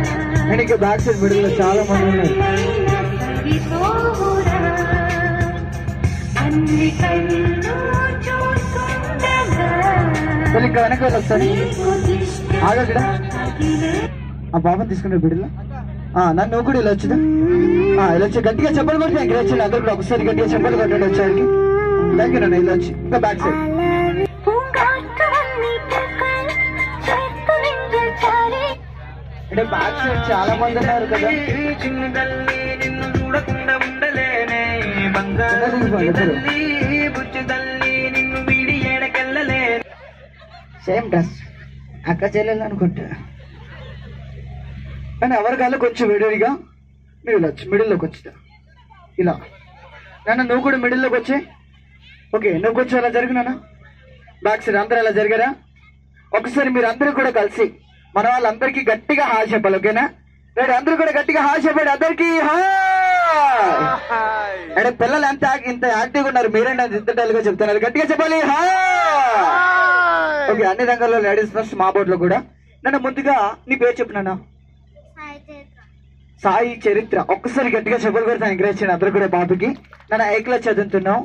నేను ఇంకా back side middle లో చాలా మంది ఉన్నారు అన్ని కళ్ళు చూస్తుండగా వాళ్ళు ఇంకా వెనక వెళ్ళి ఒకసారి ఆగు అక్కడ. తగిలే ఆ బాబుని తీసుకునే బిడ్డలో ఆ నన్ను నువ్వు కూడా ఇలా వచ్చిందా ఆ ఇలా వచ్చి గట్టిగా చెప్పలు కొట్టి ఎంకరేజ్ వచ్చి అందరు కూడా ఒకసారి గట్టిగా చెప్పలు కొట్టండి వచ్చారికి థ్యాంక్ యూ నన్ను ఇలా వచ్చి ఇంకా బ్యాక్ సైడ్ పూంగాటవన్నీ పక్కన చేతులింగ చాలి అంటే బ్యాక్ సైడ్ చాలా మంది ఉన్నారు కదా చిన్నదల్లి నిన్ను చూడకుండా ఉండలేనే బంగారు చిన్నది ఇవ్వండి, ఇద్దరు. తల్లి బుజ్జి తల్లి నిన్ను వీడి ఏడకెళ్ళలే సేమ్ డ్రెస్ అక్క చెల్లెలు అనుకుంటా కానీ ఎవరికల్లా కొంచెం విడివిడిగా నువ్వు ఇలా వచ్చి మిడిల్లోకి వచ్చిట ఇలా నాన్న నువ్వు కూడా మిడిల్లోకి వచ్చి ఓకే నువ్వు కొంచెం అలా జరిగినా బ్యాక్ సైడ్ అందరూ అలా జరిగారా ఒకసారి మీరు అందరూ కూడా కలిసి మన వాళ్ళందరికీ గట్టిగా హాయ్ చెప్పాలి ఓకేనా రేపు అందరూ కూడా గట్టిగా హాయ్ చెప్పండి అందరికీ హాయ్ అంటే పిల్లలు ఎంత యాక్- ఇంత యాక్టివ్గా ఉన్నారు మీరేంటి అంత ఇంత డల్ గా చెప్తున్నారు గట్టిగా చెప్పాలి హాయ్ ఓకే అన్ని రంగాల్లో లేడీస్ ఫస్ట్ మా బోర్డులో కూడా నన్ను ముందుగా నీ పేరు చెప్పు నాన్న సాయి చరిత్ర ఒక్కసారి గట్టిగా చెప్పలు పెడతాను ఎంకరేజ్ చేయండి అందరూ కూడా బాబుకి నన్ను ఏ క్లాస్ చదువుతున్నావు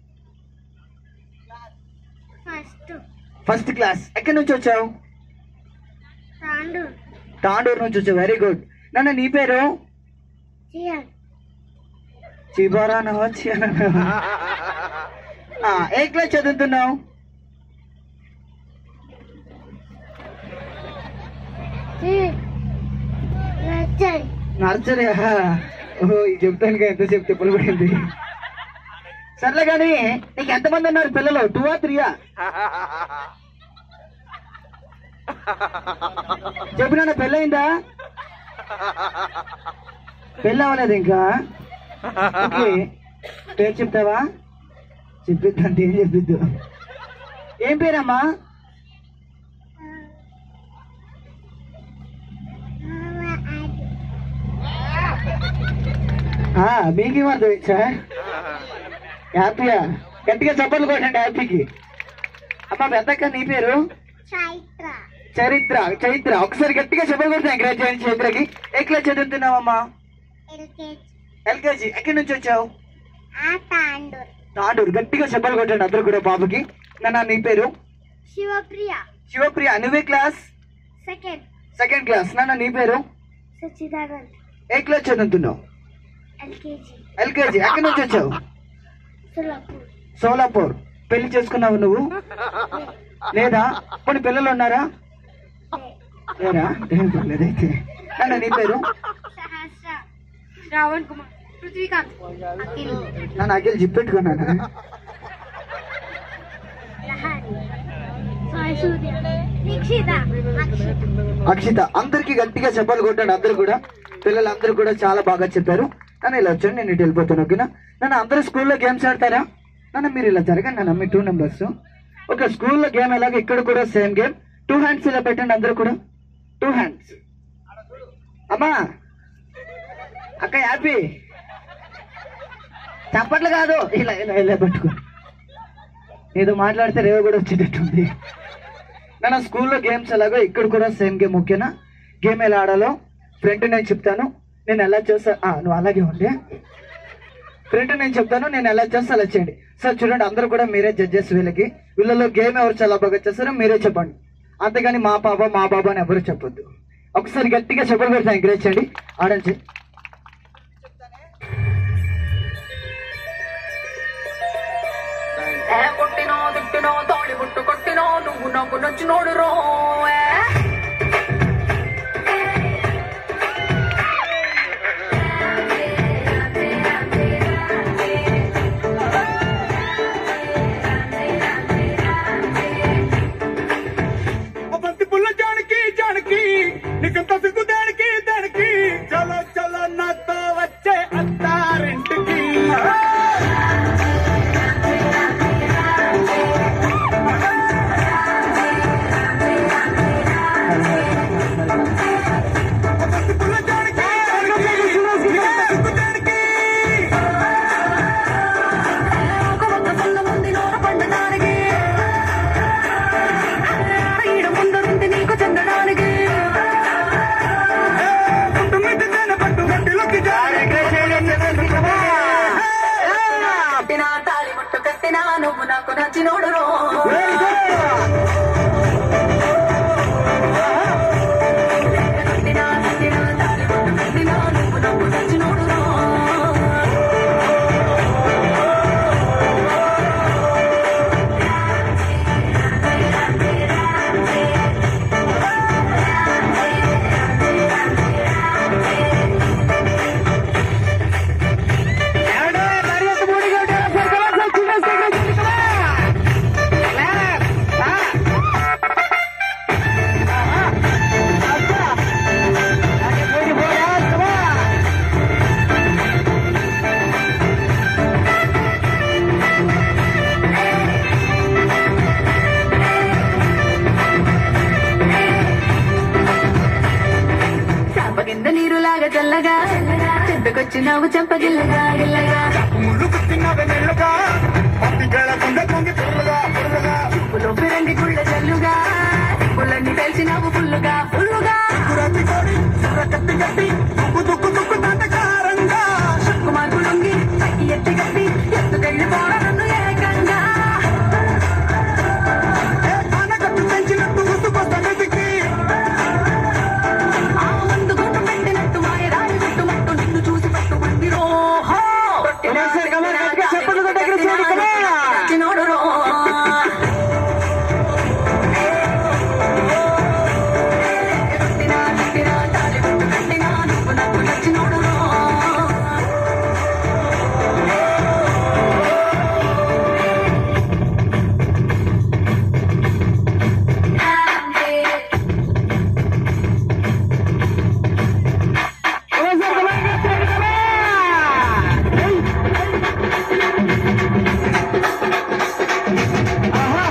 ఫస్ట్ ఫస్ట్ క్లాస్ ఎక్కడి నుంచి వచ్చావు తాండు తాండూరు నుంచి వచ్చావు వెరీ గుడ్ నన్ను నీ పేరు చియన్ చిబారా వచ్చి ఏ క్లాస్ చదువుతున్నావు రచ్చై నర్సరీ ఓహో ఇది చెప్తాను ఎంత సేపు తిప్పలు పడింది సర్లే కానీ నీకు ఎంతమంది ఉన్నారు పిల్లలు టూ ఆ త్రీయా చెప్పినా పెళ్ళయిందా పెళ్ళి అవ్వలేదు ఇంకా ఓకే పేరు చెప్తావా చెప్పిద్దు అంటే ఏం చెప్పిద్దు ఏం పేరమ్మా ఆ, మీకేం అర్థం సార్ హ్యాపీయా గట్టిగా చప్పట్లు కొట్టండి హ్యాపీకి అమ్మా పెద్దక్క నీ పేరు చైత్ర చరిత్ర చైత్ర ఒకసారి గట్టిగా చెప్పలు కొడితే ఎంకరేజ్ చేయండి చైత్రకి ఏ క్లాస్ చదువుతున్నావమ్మా ఎల్కేజీ ఎల్కేజీ ఎక్కడి నుంచి వచ్చావు ఆ తాండూర్ తాండూరు గట్టిగా చెప్పలు కొట్టండి అందరు కూడా బాబుకి నాన్న నీ పేరు శివప్రియ శివప్రియ నువ్వే క్లాస్ సెకండ్ సెకండ్ క్లాస్ నాన్న నీ పేరు సచిదానంద్ ఏ క్లాస్ చదువుతున్నావు ఎల్కేజీ ఎల్కేజీ ఎక్కడి నుంచి వచ్చావు సులభూర్ సోలాపూర్ పెళ్లి చేసుకున్నావు నువ్వు లేదా కొన్ని పిల్లలు ఉన్నారా లేరా ఏం పర్లేదైతే నాన్న నీ పేరు సహస్ర శ్రావణ్ కుమార్ పృథ్వీకాంత్ అఖిల్ నన్ను అఖిల్ జిప్పెట్టుకున్నాను లహరి సాయి సూర్య నిక్షిత అక్షిత అక్షిత అందరికి గట్టిగా చెప్పాలి కొట్టాడు అందరు కూడా పిల్లలందరూ కూడా చాలా బాగా చెప్పారు నన్ను ఇలా వచ్చాను నేను ఇటు వెళ్ళిపోతాను ఓకేనా నన్ను అందరూ స్కూల్లో గేమ్స్ ఆడతారా నన్ను మీరు ఇలా జరగండి నన్ను మీ టూ నెంబర్స్ ఓకే స్కూల్లో గేమ్ ఎలాగో ఇక్కడ కూడా సేమ్ గేమ్ టూ హ్యాండ్స్ ఇలా పెట్టండి అందరూ కూడా టూ హ్యాండ్స్ అమ్మా అక్క హ్యాపీ చప్పట్లు కాదు ఇలా ఇలా ఇలా పెట్టుకో ఏదో మాట్లాడితే రేవు కూడా వచ్చేటట్టుంది నా స్కూల్లో గేమ్స్ ఎలాగో ఇక్కడ కూడా సేమ్ గేమ్ ఓకేనా గేమ్ ఎలా ఆడాలో ఫ్రెండ్ నేను చెప్తాను నేను ఎలా చేస్తా ఆ, నువ్వు అలాగే ఉండే ఫ్రెండ్ నేను చెప్తాను నేను ఎలా చేస్తా అలా చేయండి సార్ చూడండి అందరూ కూడా మీరే జడ్జెస్ వీళ్ళకి వీళ్ళలో గేమ్ ఎవరు చాలా బాగా చేస్తారో మీరే చెప్పండి అంతేగాని మా పాప మా బాబా అని ఎవరు చెప్పొద్దు ఒకసారి గట్టిగా చెప్పలు పెడతా ఎంకరేజ్ చేయండి ఆడండి ఏ కొట్టినో తిట్టినో తోడి బుట్టు కొట్టినో నువ్వు నాకు నచ్చినోడు రో ఏ. ఓ బంతి పుల్ల జానకి జానకి నీకంత సిగ్గు దానికి దానికి చలో చలో నాతో వచ్చే అత్తారింటికి నచ్చినోడు రో Very good. కట్టినా కట్టినా తాళి బొట్టు కట్టినా నువ్వు నాకు నచ్చినోడు రో ఏమండి? మరి ఎంత మూడిగా ఉంటారో సరిగ్గా అసలు చిన్న సైకిల్ వచ్చింది కదా? Clap. ఆ. ఆహా. అబ్బా. అలాగే పోయి పోయా, come on. చాప కింద నీరులాగా చల్లగా చెంతకొచ్చినావు చెంపగిల్లగా గిల్లగా ముళ్ళు కుట్టినవి మెల్లగా పత్తికేళ గుండె పొంగి పొరలుగా పొరలుగా పులో ఫిరంగి గుళ్ళ జల్లుగా పుల్లన్ని తెలిసినావు ఫుల్లుగా ఫుల్లుగా కురతి కోడి సుర కత్తి కట్టి దుక్కు దుక్కు దుక్కు దండకారంగా కుమార్పు లొంగి పైకి ఎత్తి కట్టి ఎత్తుకెళ్ళి పోడ నన్ను ఏకంగా ఏ ఆనకట్టు పెంచినట్టు గుర్తుకొస్తా వెతికి ఆ ముందు గుండు పెట్టినట్టు మాయదారి చుట్టుమట్టు నిన్ను చూసి పట్టుకుంది రోహో Come on, sir, come on, గట్టిగా చప్పట్లు కొట్టి ఎక్కడ చేయండి, come on. నచ్చినోడు రో కట్టినా కట్టినా తాళి బొట్టు కట్టినా నువ్వు నాకు నచ్చినోడు రో Come on, sir, come on, get ready, come on. Hey. ఆహా.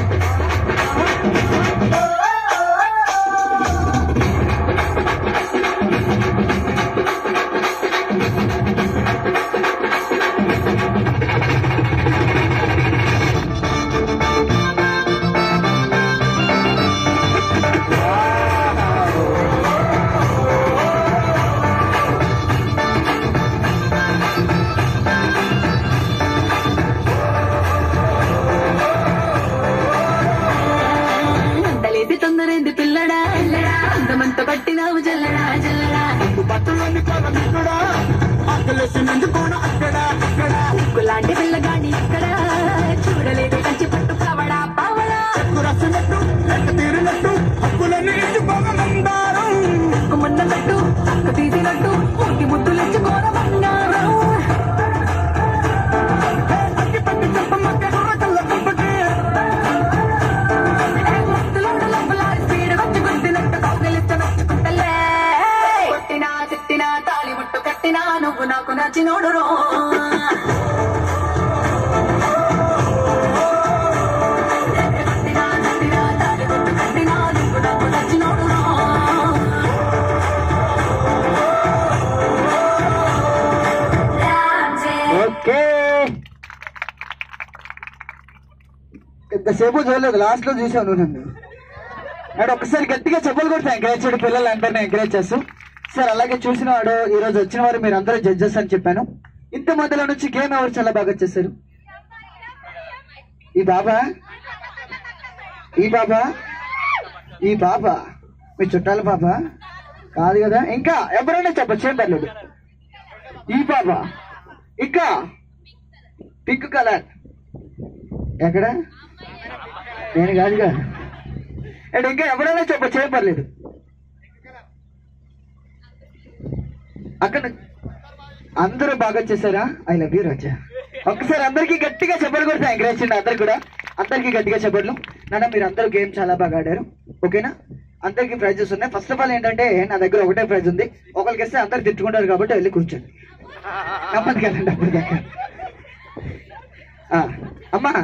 అంతలేసి తొందరేంది పిల్లడా అందమంత పట్టినావు జల్లడా జల్లడా పట్టులోని కొల మిత్రుడా ఆకలేసి నందుకోను అక్కడ అక్కడ ఉక్కులాంటి పిల్లగాడి ఇక్కడ చూడలేదు కంచి పట్టు పావడా పావడా కురసినట్టు లెక్క తీరినట్టు హక్కులన్నీ ఇచ్చుకోగలందారం కుమ్మన్నట్టు చక్క తీసినట్టు ముట్టి ముద్దులెచ్చుకోర బంగారం అగ్గి పట్టి చెప్పమ్మక్క కళ్ళ కంపటి ఏ ముద్దులోడు లోపలాడి స్పీడ్ వచ్చి గుద్దినట్టు కౌగిలిస్తే నచ్చుకుంటలే కొట్టినా తిట్టినా తాళి ముట్టు కట్టినా నువ్వు నాకు నచ్చినోడు రో కట్టినా తిట్టినా తాళి ముట్టు కట్టినా నువ్వు నాకు నచ్చినోడు రో ఓకే ఎంతసేపు చూడలేదు లాస్ట్ లో చూసావు నువ్వు నన్ను అండ్ ఒకసారి గట్టిగా చెప్పలు కొడితే ఎంకరేజ్ చేయడం పిల్లలు అందరినీ ఎంకరేజ్ చేస్తూ సార్ అలాగే చూసిన వాడు ఈ రోజు వచ్చిన వారు మీరు అందరూ జడ్జెస్ అని చెప్పాను ఇంత మధ్యలో నుంచి గేమ్ ఎవరు చాలా బాగా చేశారు ఈ బాబా ఈ బాబా ఈ బాబా మీ చుట్టాల బాబా కాదు కదా ఇంకా ఎవరైనా చెప్పచ్చు ఏం పర్లేదు ఈ బాబా ఇంకా పింక్ కలర్ ఎక్కడ నేను కాదుగా అండ్ ఇంకా ఎవరైనా చెప్పచ్చు ఏం పర్లేదు అక్కడ అందరూ బాగా చేశారా ఐ లవ్ యూ రాజా ఒక్కసారి అందరికీ గట్టిగా చెప్పలు కొడితే ఎంకరేజ్ చేయండి అందరు కూడా అందరికీ గట్టిగా చెప్పట్లు నాన్న మీరు అందరూ గేమ్ చాలా బాగా ఆడారు ఓకేనా అందరికీ ప్రైజెస్ ఉన్నాయి ఫస్ట్ ఆఫ్ ఆల్ ఏంటంటే నా దగ్గర ఒకటే ప్రైజ్ ఉంది ఒకరికి ఇస్తే అందరు తిట్టుకుంటారు కాబట్టి వెళ్ళి కూర్చోండి నమ్మదు కదండి అప్పుడు దాకా ఆ, అమ్మా